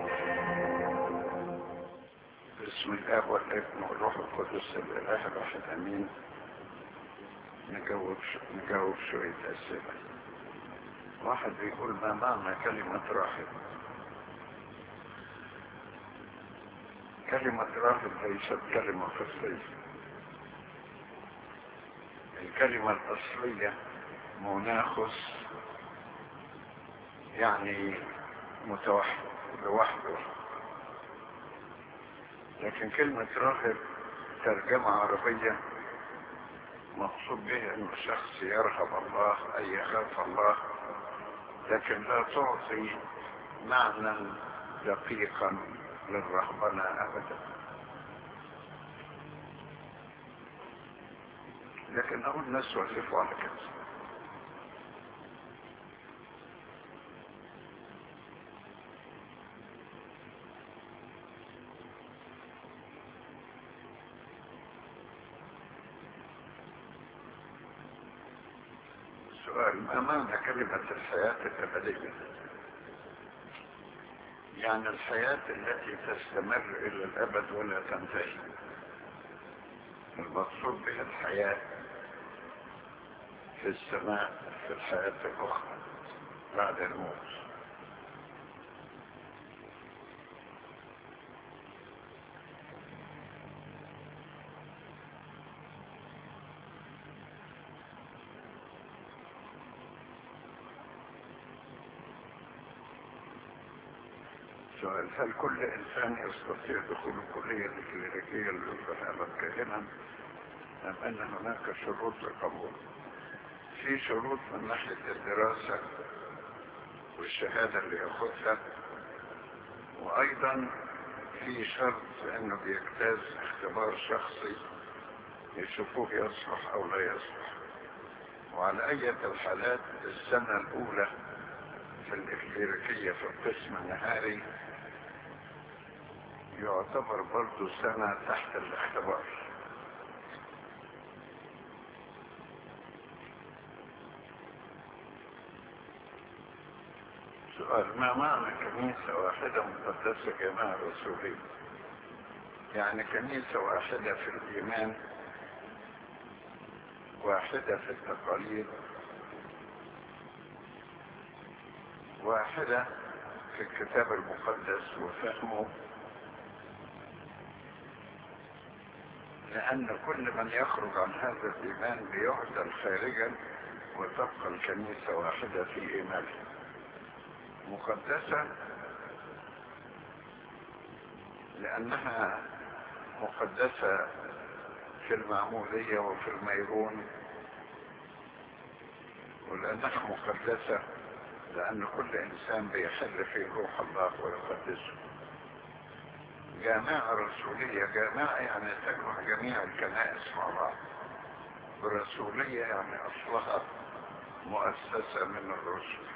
بسم الله والابن والروح القدس الاله الواحد امين نجاوب نجاوب شويه اسئله واحد بيقول ما معنى كلمه راحل كلمه راحل ليست كلمه فصليه الكلمه الاصليه مناخس يعني متوحد لوحده لكن كلمة راهب ترجمة عربية مقصود بها انه شخص يرهب الله اي يخاف الله لكن لا تعطي معنى دقيقا للرهبنة ابدا لكن اهو الناس وقفوا على كده سؤال ما معنى كلمة الحياة الأبدية يعني الحياة التي تستمر إلى الأبد ولا تنتهي المقصود بها الحياة في السماء في الحياة الأخرى بعد الموت سؤال هل كل انسان يستطيع دخول الكلية الكليريكية للذهاب كاهنا ام ان هناك شروط للقبول في شروط من ناحية الدراسة والشهادة اللي ياخدها وايضا في شرط انه بيجتاز اختبار شخصي يشوفوه يصلح او لا يصلح وعلى اي الحالات السنة الاولى في الإكليريكية في القسم النهاري يعتبر برضو سنة تحت الاختبار سؤال ما معنى كنيسة واحدة مقدسة جماعة رسولية يعني كنيسة واحدة في الإيمان واحدة في التقاليد واحدة في الكتاب المقدس وفهمه لأن كل من يخرج عن هذا الإيمان بيعزل خارجا وتبقى الكنيسة واحدة في إيمانها مقدسة لأنها مقدسة في المعمودية وفي الميرون ولأنها مقدسة لأن كل إنسان بيحل فيه روح الله ويقدسه جامعة رسولية جامعة يعني تجمع جميع الكنائس مع بعض ورسولية يعني أصلها مؤسسة من الرسل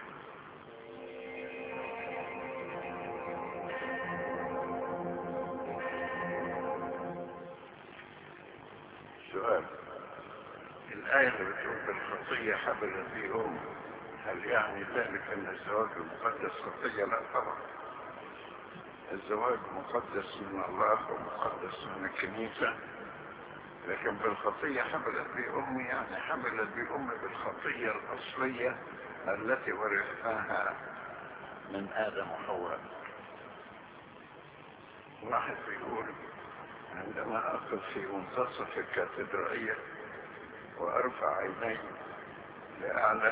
سؤال الآية اللي بتقول بالخطية حبلت في أم هل يعني ذلك أن الزواج المقدس خطية؟ لا طبعا الزواج مقدس من الله ومقدس من الكنيسة لكن بالخطية حملت بي أمي يعني حملت بي أمي بالخطية الأصلية التي ورثناها من آدم وحواء واحد بيقول عندما أقف في منتصف الكاتدرائية وأرفع عيني لأعلى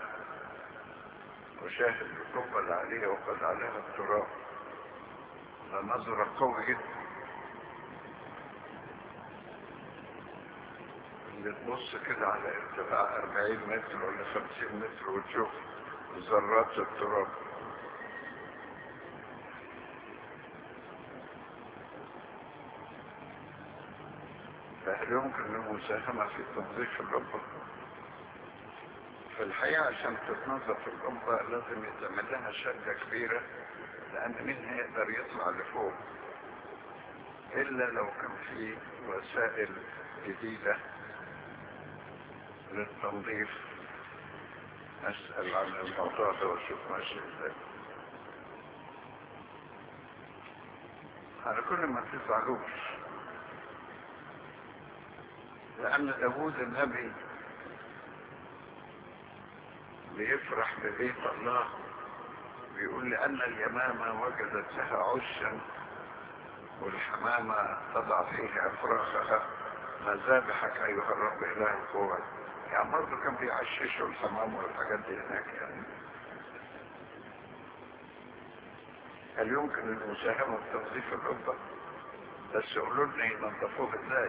وشاهد القبة العالية وقد عليها التراب ده نظرة قوي جدا اللي تبص كده على ارتفاع 40 متر ولا 50 متر وتشوف ذرات التراب فهل يمكن المساهمة في تنظيف القبة؟ في الحقيقة عشان تتنظف القبة لازم يتعمل لها شدة كبيرة لأن مين هيقدر يطلع لفوق إلا لو كان في وسائل جديدة للتنظيف أسأل عن الموضوع ده وأشوف ماشي إزاي على كل ما تزعلوش لأن داوود النبي بيفرح ببيت الله بيقول لأن اليمامة وجدت لها عشا والحمامة تضع فيه أفراخها مذابحك أيها الرب إله القوة يعني برضه كان بيعششوا الحمام والحاجات دي هناك يعني هل يمكن المساهمة في تنظيف الربة بس قولوا لنا ينظفوه ازاي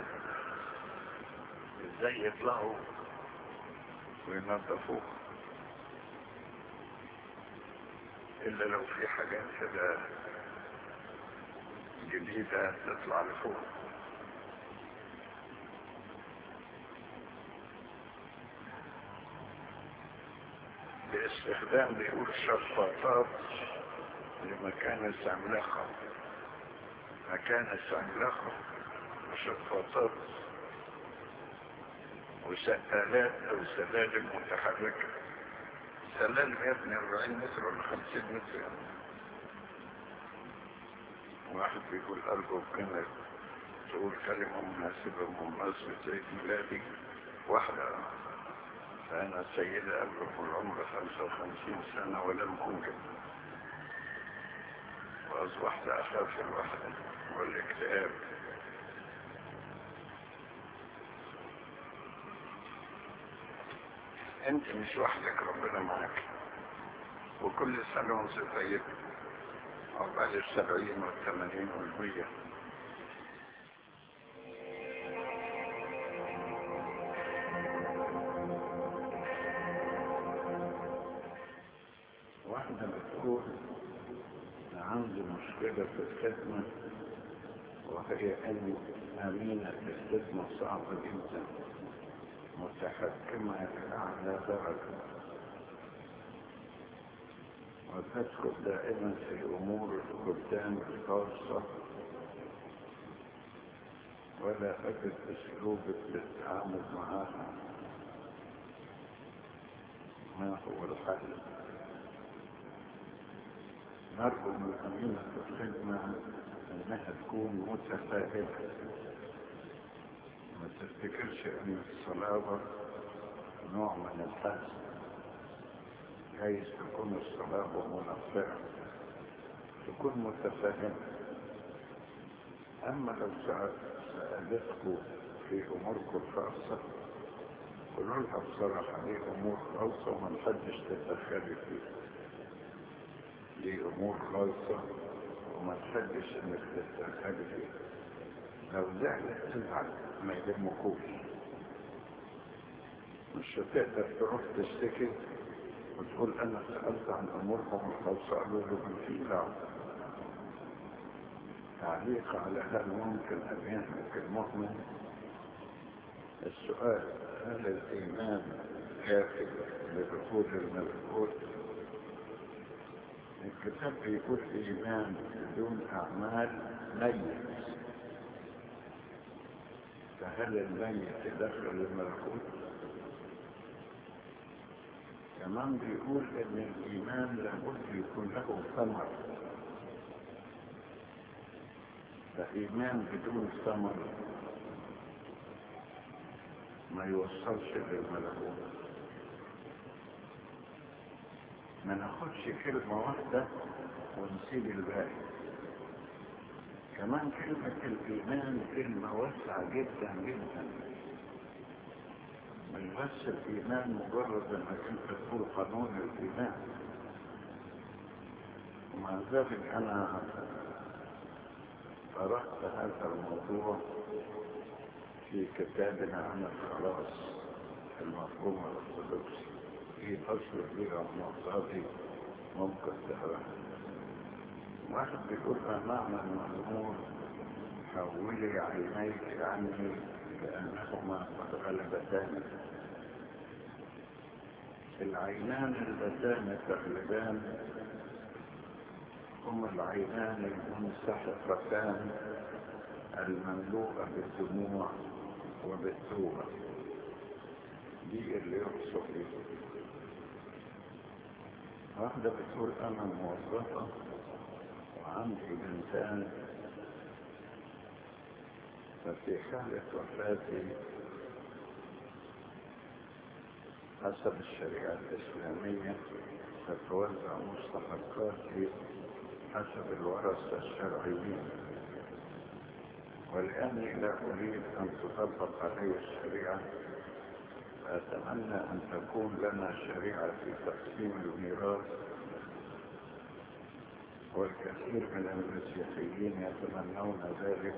ازاي يطلعوا وينظفوه الا لو في حاجات كده جديدة تطلع لفوق باستخدام بيقول شفاطات لمكان الزملقة مكان الزملقة وشفاطات وسقالات او سلالم متحركة سلالم يبني 40 متر ولا 50 متر يعني. واحد بيقول أرجو كلمة تقول كلمة مناسبة بمناسبة عيد ميلادي واحدة فأنا سيدة أبلغ العمر 55 سنة ولم أنجب وأصبحت أخاف الوحدة والاكتئاب أنت مش وحدك ربنا معك وكل سنة وانت طيب عقبال السبعين والثمانين والمية واحدة بتقول عندي مشكلة في الخدمة وهي أن أمينة الخدمة صعبة جدا متحكمة لأعلى درجة وتدخل دائما في أمور الخدام الخاصة ولا أجد أسلوبك للتعامل معها ما هو الحل نرجو من أمينة الخدمة أنها تكون متفائلة ما تفتكرش أن الصلابة نوع من الحزن جايز تكون الصلابة منفعة تكون متفاهمة أما لو سألتكم في أموركم الخاصة قولوا لها بصراحة دي أمور خاصة وما نحدش تتدخلي فيها دي أمور خاصة وما تحبش إنك تتدخلي فيها لو زعلت تزعل ما يهمكوش مش هتقدر تروح تشتكي وتقول انا سألت عن امورهم الخاصة قالوا له من في دعوة تعليق على هل ممكن ان يهلك المؤمن السؤال هل الايمان كافي لدخول الملكوت الكتاب بيقول ايمان بدون اعمال ميت فهل الميت يدخل الملكوت كمان بيقول ان الايمان لابد يكون له ثمر فايمان بدون ثمر ما يوصلش للملكوت ما ناخدش كلمة واحدة ونسيب الباقي كمان كلمة الإيمان كلمة واسعة جدا جدا مش بس الإيمان مجرد انك انت تقول قانون الإيمان ومع ذلك أنا قرأت هذا الموضوع في كتابنا عن الخلاص المفهوم الأرثوذكسي في فصل كبير عن النقطة دي ممكن تقراها واحد بيقول ما معنى المزمور حولي عينيك عني كأنهما قد غلبتان العينان اللتان تغلبان هم العينان المنسحقتان المملوءة بالدموع وبالتوبة دي اللي يقصد بيه واحدة بتقول أنا موظفة وعندي بنتان ففي حالة وفاتي حسب الشريعة الإسلامية تتوزع مستحقاتي حسب الورثة الشرعيين ولأني لا أريد أن تطبق علي الشريعة فأتمنى أن تكون لنا شريعة في تقسيم الميراث والكثير من المسيحيين يتمنون ذلك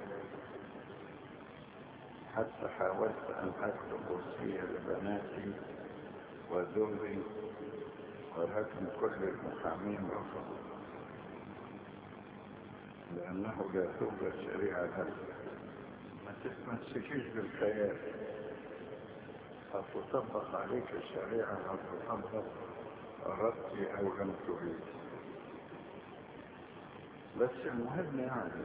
حتى حاولت أن أكتب وصية لبناتي وذري ولكن كل المحامين رفضوا لأنه لا توجد شريعة هذا ما تتمسكيش بالخيال هتطبق عليك الشريعة هتطبق أردت أو لم تريد بس المهم يعني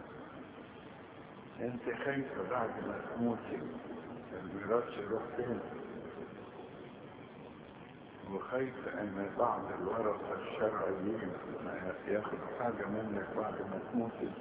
انت خايفة بعد ما تموتي الميراث يروح فين وخايفة ان بعض الورثة الشرعيين ما ياخدوا حاجة منك بعد ما تموتي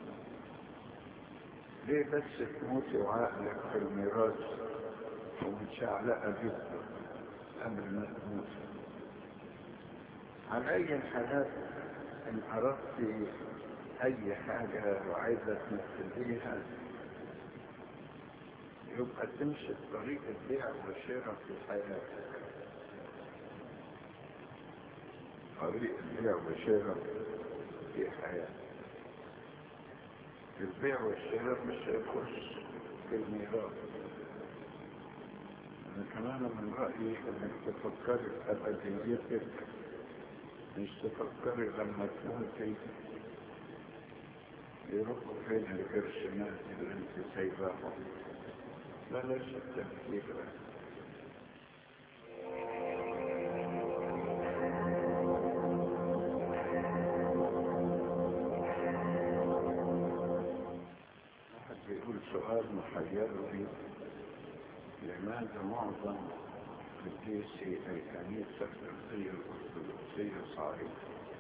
ليه بس تموتي وعقلك في الميراث ومتشعلقة جدا قبل ما تموتي على اي الحالات ان اردت اي حاجة وعايزة تنفذيها يبقى تمشي بطريق البيع والشراء في حياتك طريق البيع والشراء في حياتك البيع والشراء مش هيخش في الميراث انا كمان من رأيي انك تفكري في ابديتك مش تفكري لما تموتي يروحوا فين القرشنات اللي انت سايباهم بلاش التفكير واحد بيقول سؤال محير لي لماذا معظم قديسي الكنيسة القبطية الأرثوذكسية صعيدة؟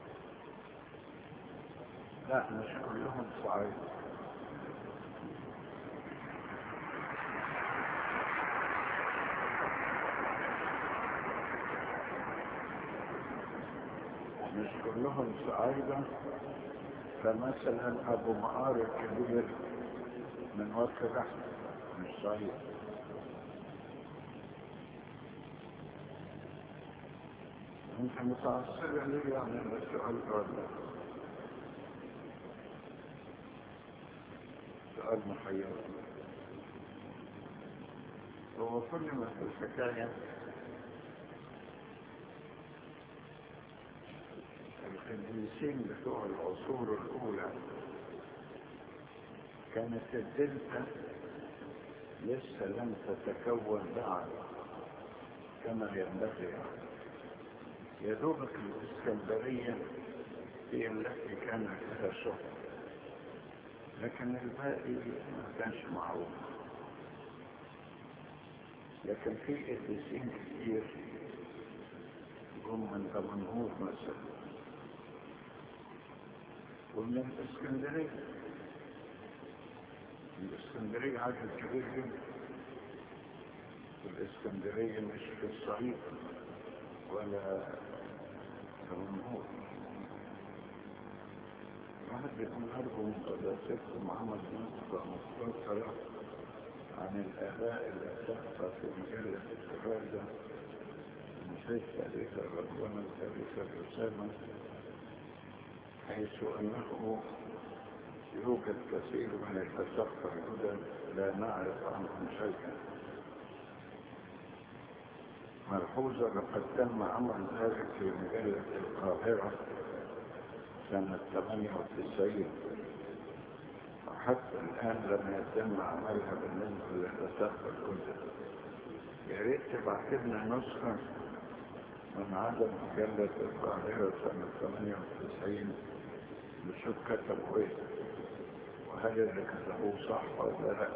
لا مش كلهم صعيدة مش كلهم صعيدة فمثلا أبو معار الكبير من وقت رحمة مش صعيد انت متعصبة ليه يعني السؤال ده سؤال محير هو كل ما في الحكاية القديسين بتوع العصور الأولى كانت الدلتا لسه لم تتكون بعد كما ينبغي يا دوبك الإسكندرية هي التي كان فيها شهرة لكن الباقي ما كانش معروف لكن في قديسين كتير جم من دمنهور مثلا ومن الاسكندريه الاسكندريه عدد كبير جدا الاسكندريه مش في الصعيد ولا دمنهور واحد بيكون أرجو من قداستكم عمل نسخة مختصرة عن الآباء اللي تحصل في مجلة التراجع من شيخ تاريخ الرضوان تاريخ الرسالة حيث أنه يوجد كثير من الفساقة الهدى لا نعرف عنهم شيئا ملحوظة لقد تم عمل ذلك في مجلة القاهرة سنة 98 وحتى الآن لم يتم عملها بالنسبة للفساقة الهدى يا ريت تبعت لنا نسخة من عدم مجلة القاهرة سنة 98 نشوف كتبوا ايه وهل اللي كتبوه صح ولا لا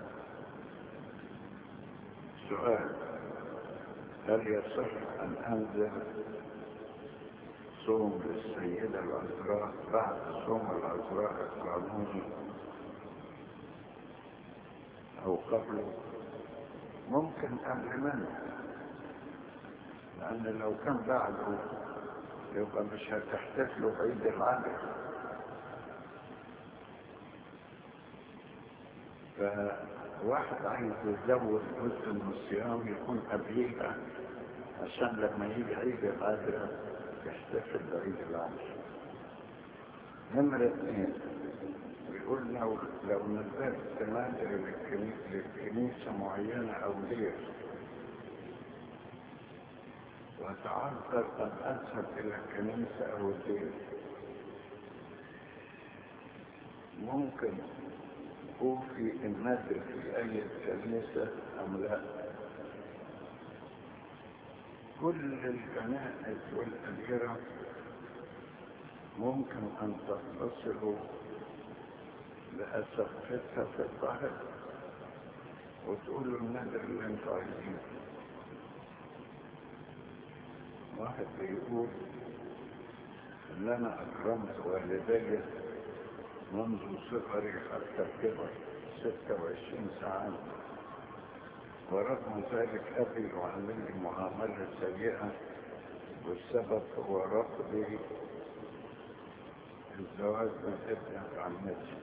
سؤال هل يصح أن أنزل صوم للسيدة العذراء بعد صوم العذراء القانوني أو قبله ممكن قبل منه لأن لو كان بعده يبقى مش هتحتفلوا بعيد العدل فواحد عايز يزود جزء من الصيام يكون قبليها عشان لما يجي عيد العدل يحتفل بعيد العدل نمرة اثنين بيقول لو لو نزلت نادر لكنيسة معينة أو دير وتعذر أن أذهب إلى الكنيسة أو الدير ممكن أوفي النذر في أي كنيسة أم لا كل الكنائس والأديرة ممكن أن تتصلوا لأسقفتها في الظهر وتقولوا النذر اللي انتوا عايزينه واحد بيقول ان انا اكرمت والدي منذ صغري حتى الكبر 26 ساعة ورغم ذلك ابي يعاملني معاملة سيئة والسبب هو رفضي الزواج من ابنة عمتي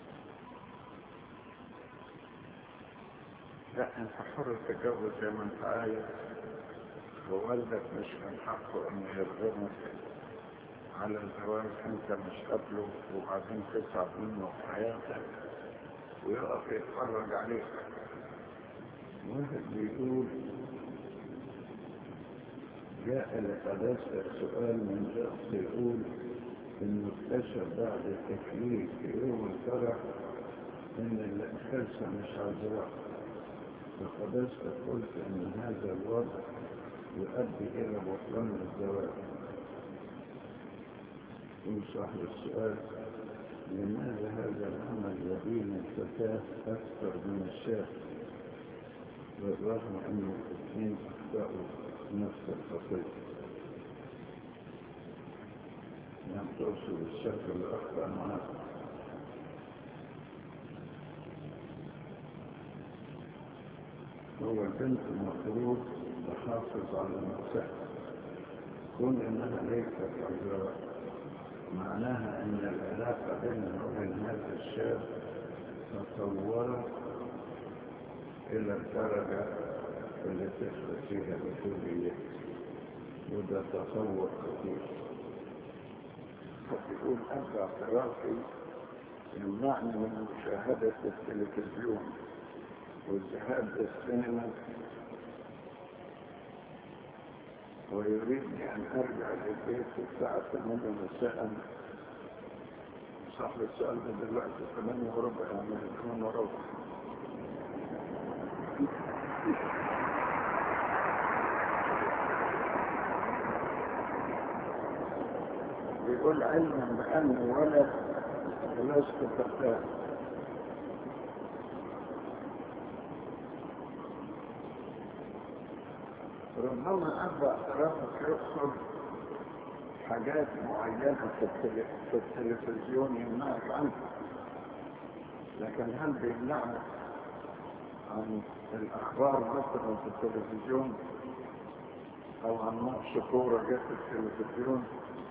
لا انت حر تتجوز زي ما انت عايز ووالدك مش من حقه ان يرغمك على الزواج انت مش قبله وبعدين تتعب منه في حياتك ويقف يتفرج عليك واحد بيقول جاء لقداسة سؤال من شخص يقول انه اكتشف بعد التكليف في يوم الفرح ان الخلسة مش عذراء فقداسة قلت ان هذا الوضع يؤدي إلى بطلان الزواج يقول صاحب السؤال لماذا هذا العمل يبين الفتاة أكثر من الشاب بالرغم أن الاثنين أخطأوا نفس الخطية لم تقصد الشاب اللي أخطأ معه هو البنت المفروض تحافظ على نفسها كون انها ليست عذراء معناها ان العلاقة بينها وبين هذا الشاب تطورت الى الدرجة اللي تخلق فيها بطولية وده تطور خطير يقول أنت اعترافي يمنعني من مشاهدة التلفزيون والذهاب للسينما ويريدني أن أرجع للبيت الساعة 8 مساء صاحب السؤال ده دلوقتي 8 وربع يعني 8 وربع بيقول علما بأن ولد ولست فتاة ربما أبا اعترافك يقصد حاجات معينة في, التل... في التلفزيون يمنعك عنها لكن هل بيمنعك عن الأخبار مثلا في التلفزيون أو عن ماتش كورة جت في التلفزيون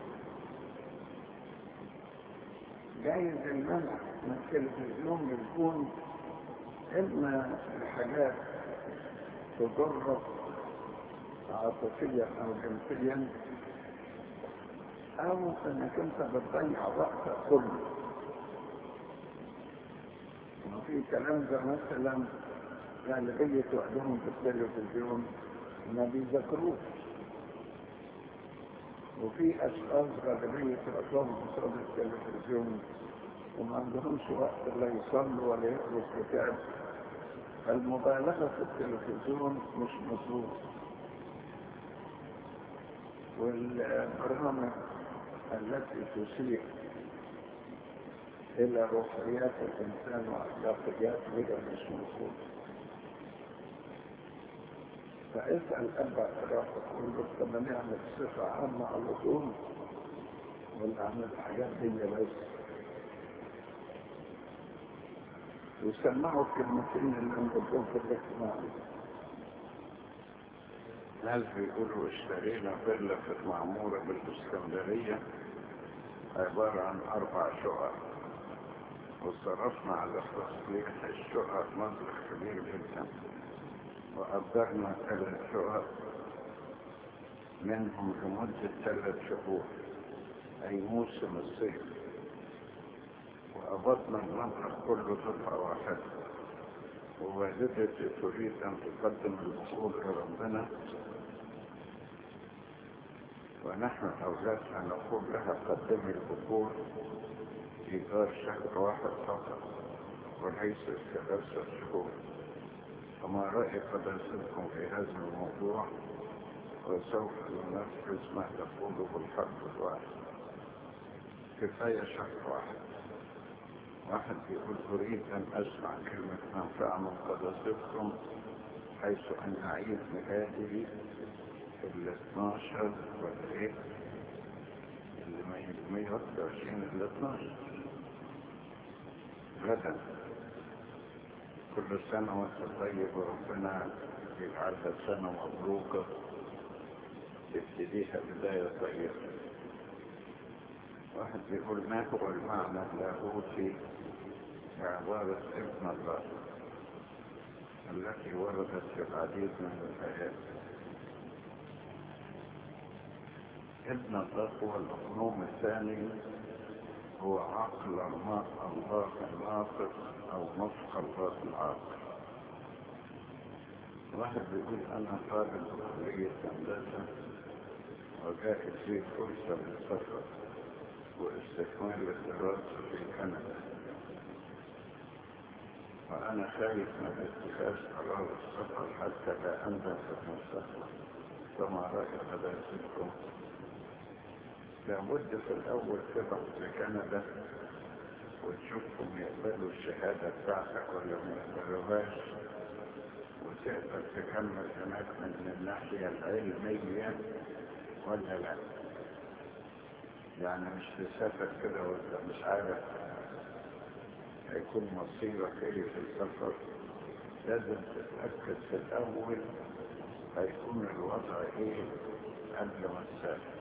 جايز المنع من التلفزيون يكون إما الحاجات تضرك عاطفيا او جنسيا او انك انت بتضيع وقتك كله وفي كلام ده مثلا غالبية وقتهم في التلفزيون ما بيذكروش وفي اشخاص غالبية وقتهم قصاد التلفزيون وما عندهمش وقت لا يصلوا ولا يقروا كتاب المبالغة في التلفزيون مش مطلوب والبرامج التي تسيء إلى روحيات الإنسان وأخلاقيات غير مش مفروض فاسأل أبا اعترافك قول له طب نعمل صفة عامة على طول ولا أعمل الحاجات دي بس وسمعوا الكلمتين اللي انقلتهم في الاجتماع ناس بيقولوا اشترينا فيلا في المعمورة بالاسكندرية عبارة عن أربع شقق وصرفنا على تصليح الشقق مبلغ كبير جدا وأجرنا ثلاث شقق منهم لمدة ثلاث شهور أي موسم الصيف وقبضنا المبلغ كله دفعة واحدة ووالدتي تريد أن تقدم البخور لربنا ونحن أولادنا نقول لها قدمي البخور في دار شهر واحد فقط وليس ثلاثة شهور فما رأي قداستكم في هذا الموضوع وسوف ننفذ ما تقوله بالحرف الواحد كفاية شهر واحد واحد يقول أريد أن أسمع كلمة منفعة من قداستكم حيث أن أعيد ميلادي في ال 12 ولا إيه؟ اللي ما هي 121 ال 12 غدا كل سنة وانت طيب وربنا يجعلها سنة مبروكة تبتديها بداية طيبة واحد بيقول ما هو المعنى اللاهوتي لعبارة ابن الله التي وردت في العديد من الآيات ابن الله هو الأقنوم الثاني هو عقل الله الله الناطق أو نطق الله العاقل واحد بيقول أنا طالب كلية هندسة وجاءت لي فرصة للسفر واستكمال الدراسة في كندا وأنا خايف من اتخاذ قرار السفر حتى لا أندم في المستقبل فما رأي حضرتكم لابد في الأول تروح في كندا وتشوفهم يقبلوا الشهادة بتاعتك ولا ما يقبلوهاش وتقدر تكمل هناك من الناحية العلمية ولا لا يعني مش تسافر كده وانت مش عارف هيكون مصيرك ايه في السفر لازم تتأكد في الأول هيكون الوضع ايه قبل ما تسافر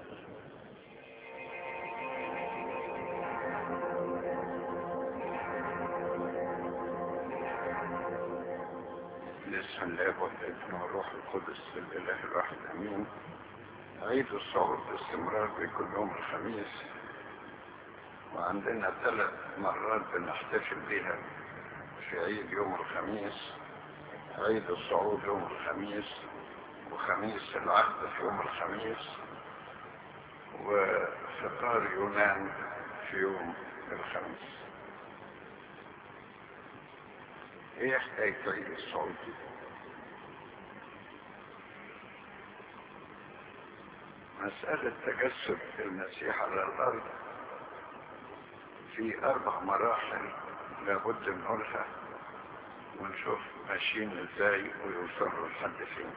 بسم الله والابن والروح القدس الاله الواحد امين عيد الصعود باستمرار بكل يوم الخميس وعندنا ثلاث مرات بنحتفل بها في عيد يوم الخميس عيد الصعود يوم الخميس وخميس العهد في يوم الخميس وفطار يونان في يوم الخميس ايه حكاية عيد الصعود دي؟ مسألة تجسد المسيح على الأرض في أربع مراحل لابد نقولها ونشوف ماشيين ازاي ويوصلوا لحد فين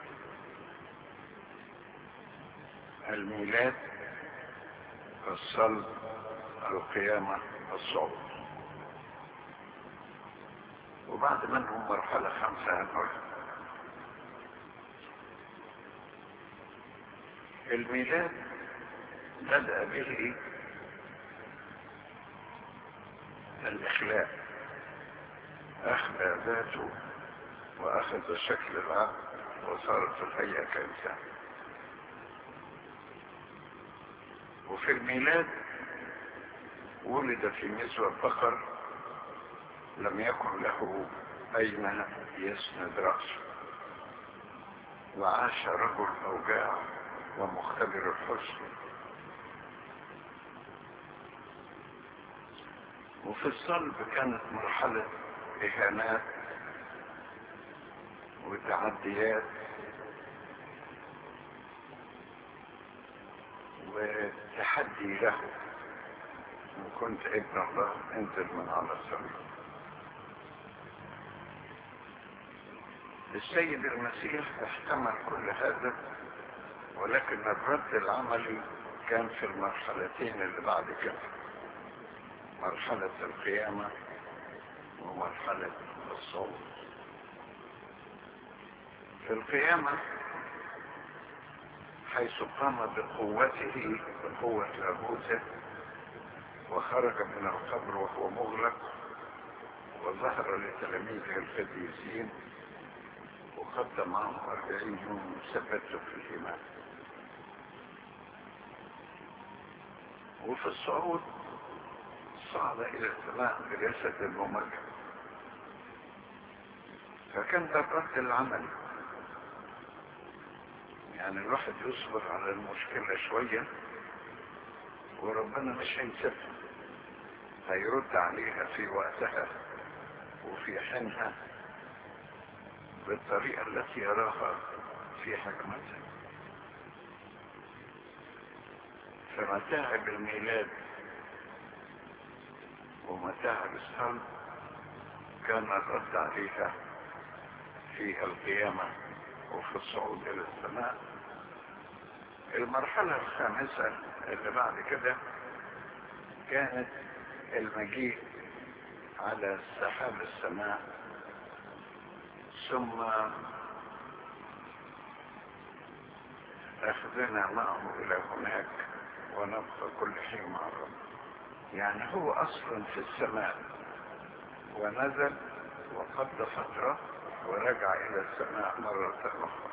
الميلاد الصلب القيامة الصعود وبعد منهم مرحلة خمسة هنقولها الميلاد بدأ به الإخلاء أخلى ذاته وأخذ شكل العقل وصارت الهيئة كإنسان وفي الميلاد ولد في نسوة بقر لم يكن له أين يسند رأسه وعاش رجل أوجاع ومختبر الحزن وفي الصلب كانت مرحلة إهانات وتعديات وتحدي له إن كنت ابن الله انزل من على السماء السيد المسيح احتمل كل هذا ولكن الرد العملي كان في المرحلتين اللي بعد كده مرحلة القيامة ومرحلة الصوت في القيامة حيث قام بقوته بقوة لاهوته وخرج من القبر وهو مغلق وظهر لتلاميذه القديسين وقدم معهم أربعين يوم ثبتوا في الإيمان وفي الصعود صعد إلى السماء بجسد ممجد فكان ده الرد العملي يعني الواحد يصبر على المشكلة شوية وربنا مش هيسيبها هيرد عليها في وقتها وفي حينها بالطريقة التي يراها في حكمتها فمتاعب الميلاد ومتاعب الصلب كان الرد عليها في القيامة وفي الصعود إلى السماء المرحلة الخامسة اللي بعد كده كانت المجيء على سحاب السماء ثم أخذنا معه إلى هناك ونبقى كل حين مع الرب يعني هو أصلا في السماء ونزل وقضى فترة ورجع إلى السماء مرة أخرى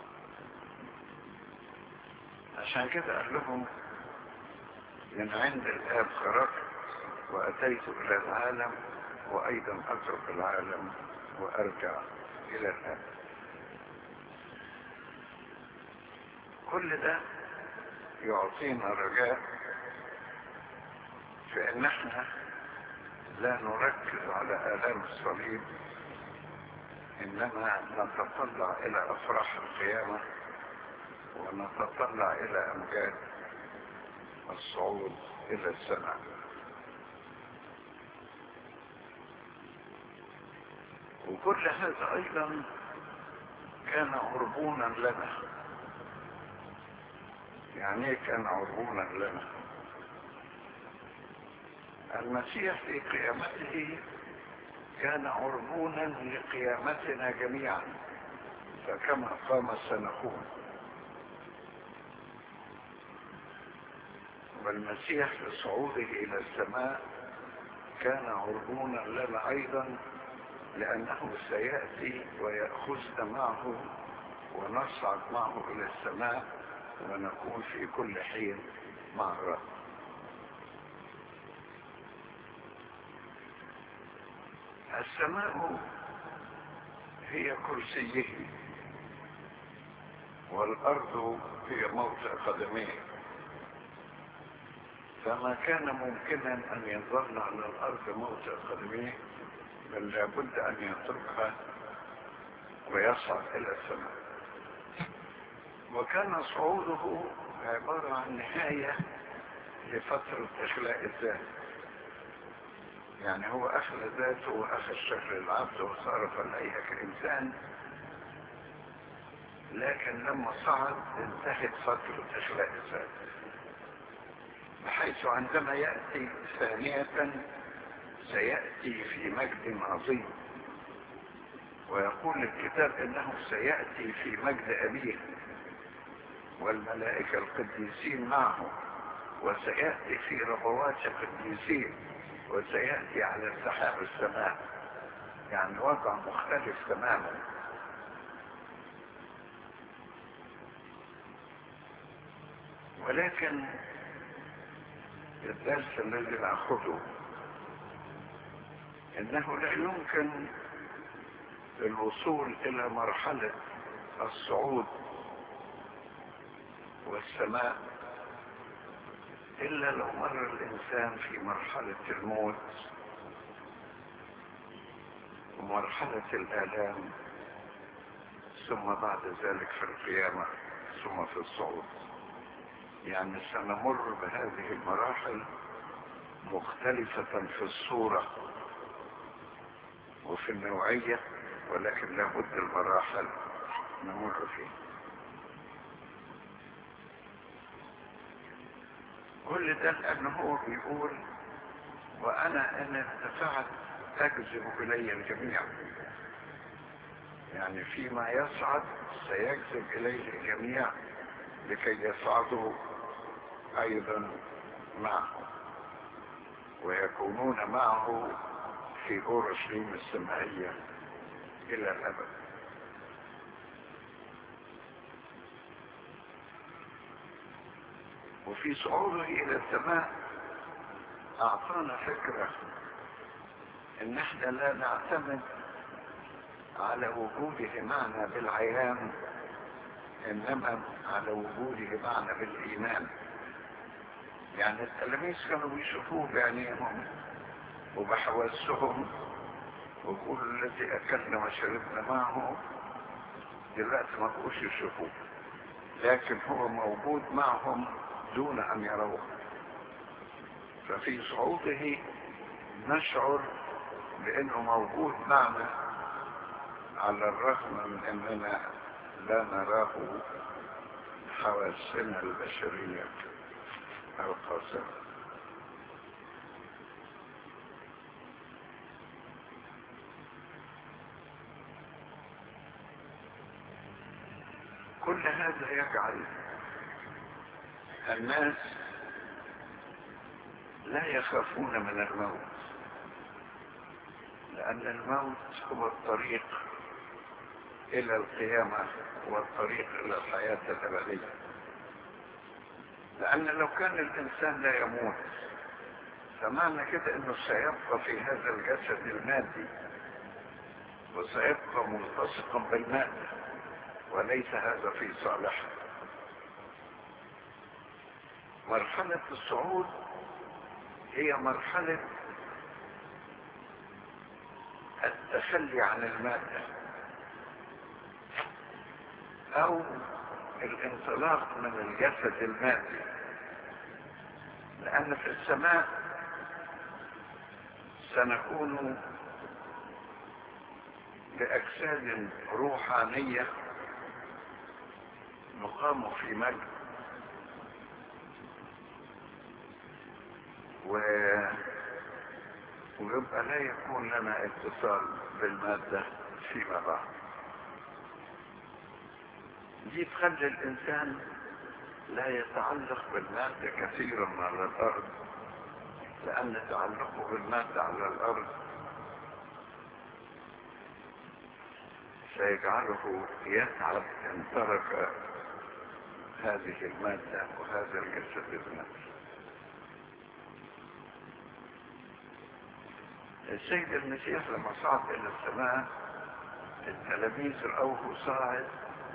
عشان كده قال لهم من عند الآب خرجت وأتيت إلى العالم وأيضا أترك العالم وأرجع إلى الآب كل ده يعطينا رجاء في ان احنا لا نركز على آلام الصليب انما نتطلع الى افراح القيامة ونتطلع الى امجاد الصعود الى السماء وكل هذا ايضا كان عربونا لنا يعني ايه كان عربونا لنا المسيح في قيامته كان عربونا لقيامتنا جميعا فكما قام سنكون والمسيح في صعوده الى السماء كان عربونا لنا ايضا لانه سياتي وياخذنا معه ونصعد معه الى السماء ونكون في كل حين مع الرب السماء هي كرسيه والأرض هي موضع قدميه فما كان ممكنا أن يظل على الأرض موضع قدميه بل لابد أن يتركها ويصعد إلى السماء وكان صعوده عبارة عن نهاية لفترة إخلاء الذات يعني هو أخذ ذاته وأخذ شكل العبد وصار فلأيها كإنسان لكن لما صعد انتهت فترة إخلاء الذات بحيث عندما يأتي ثانية سيأتي في مجد عظيم ويقول الكتاب انه سيأتي في مجد أبيه والملائكة القديسين معه وسيأتي في ربوات القديسين وسيأتي على سحاب السماء يعني وضع مختلف تماما ولكن الدرس الذي نأخذه انه لا يمكن الوصول الى مرحلة الصعود والسماء إلا لو مر الإنسان في مرحلة الموت ومرحلة الآلام ثم بعد ذلك في القيامة ثم في الصعود يعني سنمر بهذه المراحل مختلفة في الصورة وفي النوعية ولكن لابد المراحل نمر فيها كل ده لأنه هو بيقول وأنا إن ارتفعت أجذب إلي الجميع يعني فيما يصعد سيجذب إليه الجميع لكي يصعدوا أيضا معه ويكونون معه في أورشليم السمائية إلى الأبد وفي صعوده إلى السماء أعطانا فكرة إن إحنا لا نعتمد على وجوده معنا بالعيان إنما على وجوده معنا بالإيمان يعني التلاميذ كانوا بيشوفوه بعينيهم وبحواسهم وكل الذي أكلنا وشربنا معه دلوقتي ما بقوش يشوفوه لكن هو موجود معهم دون أن يروه ففي صعوده نشعر بأنه موجود معنا على الرغم من أننا لا نراه حواسنا البشرية القاصرة كل هذا يجعل الناس لا يخافون من الموت لأن الموت هو الطريق إلى القيامة والطريق إلى الحياة الأبدية لأن لو كان الإنسان لا يموت فمعنى كده أنه سيبقى في هذا الجسد المادي وسيبقى ملتصقا بالمادة وليس هذا في صالحه مرحلة الصعود هي مرحلة التخلي عن المادة أو الانطلاق من الجسد المادي لأن في السماء سنكون بأجساد روحانية نقام في مجد و... ويبقى لا يكون لنا اتصال بالمادة فيما بعد دي تخلي الإنسان لا يتعلق بالمادة كثيرا على الأرض لأن تعلقه بالمادة على الأرض سيجعله يتعب إن ترك هذه المادة وهذا الجسد المادي السيد المسيح لما صعد إلى السماء التلاميذ رأوه صاعد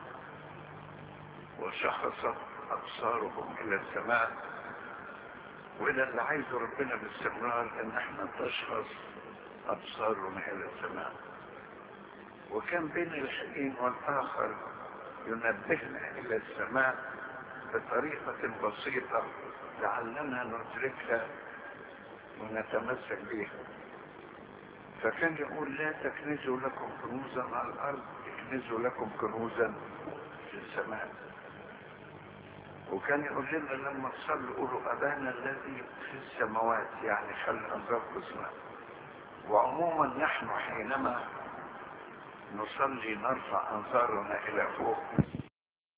وشخصت أبصارهم إلى السماء وإلى اللي عايزه ربنا باستمرار إن احنا تشخص أبصارنا إلى السماء وكان بين الحين والآخر ينبهنا إلى السماء بطريقة بسيطة لعلنا ندركها ونتمسك بها فكان يقول لا تكنزوا لكم كنوزا على الأرض اكنزوا لكم كنوزا في السماء وكان يقول لنا لما تصلوا قولوا أبانا الذي في السماوات يعني خلي أنظاركم اسماء وعموما نحن حينما نصلي نرفع أنظارنا إلى فوق